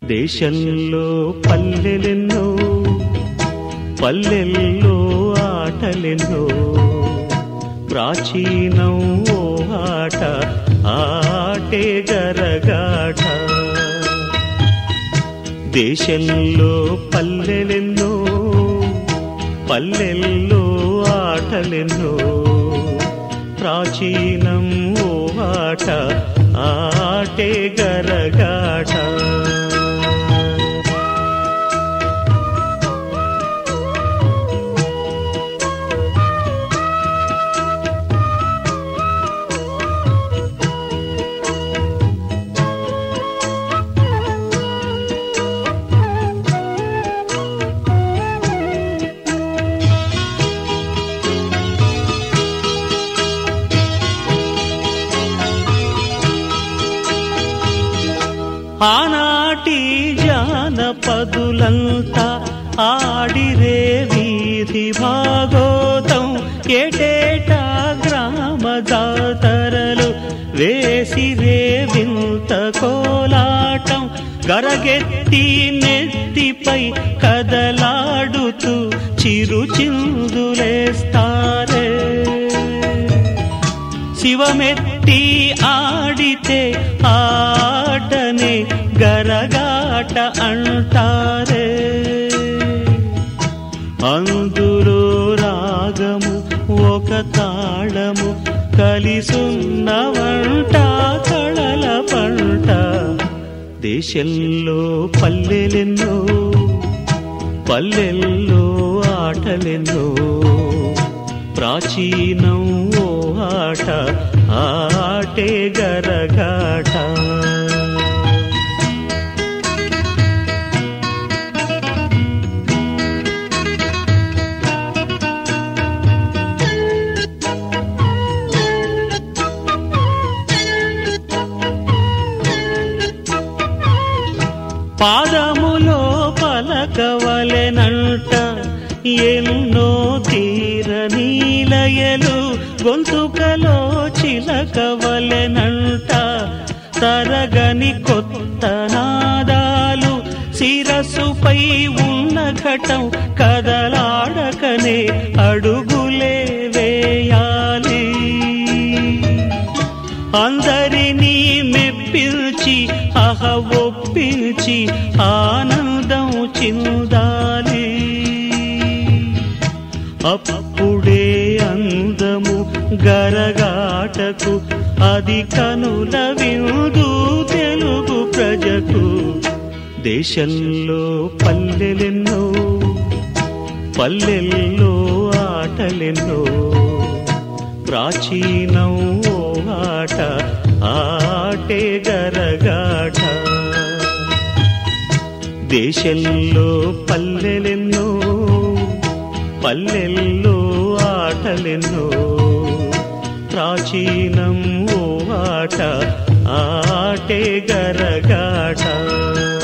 దేశంలో పల్లెలెన్నో పల్లెల్లో ఆటలెన్నో ప్రాచీనం ఓ ఆట ఆటే గరగాట దేశంలో పల్లెలెన్నో పల్లెల్లో ఆటలెన్నో ప్రాచీనం ఓ ఆట ఆటే గరగాట ఆనాటి జానపదులంతా ఆడిరే వీధి భాగోతం ఏటేటా గ్రామ జాతరలు వేసిరే వింత కోలాటం గరగెత్తి నెత్తిపై కదలాడుతూ చిరు చిందులేస్తారే శివమెత్తి ఆడితే ఆటనే గరగాట అంటారే అందులో రాగము ఒక తాళము కలిసున్న వంట కళల పంట దేశంలో పల్లెలెన్నో పల్లెల్లో ఆటలెన్నో ప్రాచీనం ఓ ఆట ఆటే గరగాట పాదములో పలకవలెనంట ఎన్నో తీర నీలయలు గొంతుకలో చిలకవలెనంట తరగని కొత్త నాదాలు శిరస్సుపై ఉన్న ఘటం కదలాడకనే అడుగులే వేయాలి అందరినీ మెప్పించి అహ ఒప్పించి ఆనందం చిందాలి అప్పుడే అందము గరగాటకు అది కనుల విందు తెలుగు ప్రజకు దేశంలో పల్లెలెన్నో పల్లెల్లో ఆటలెన్నో ప్రాచీనం ఓ ఆట ఆటే గరగాట దేశంలో పల్లెలెన్నో పల్లెల్లో ఆటలెన్నో ప్రాచీనం ఓ ఆట ఆటే గరగాట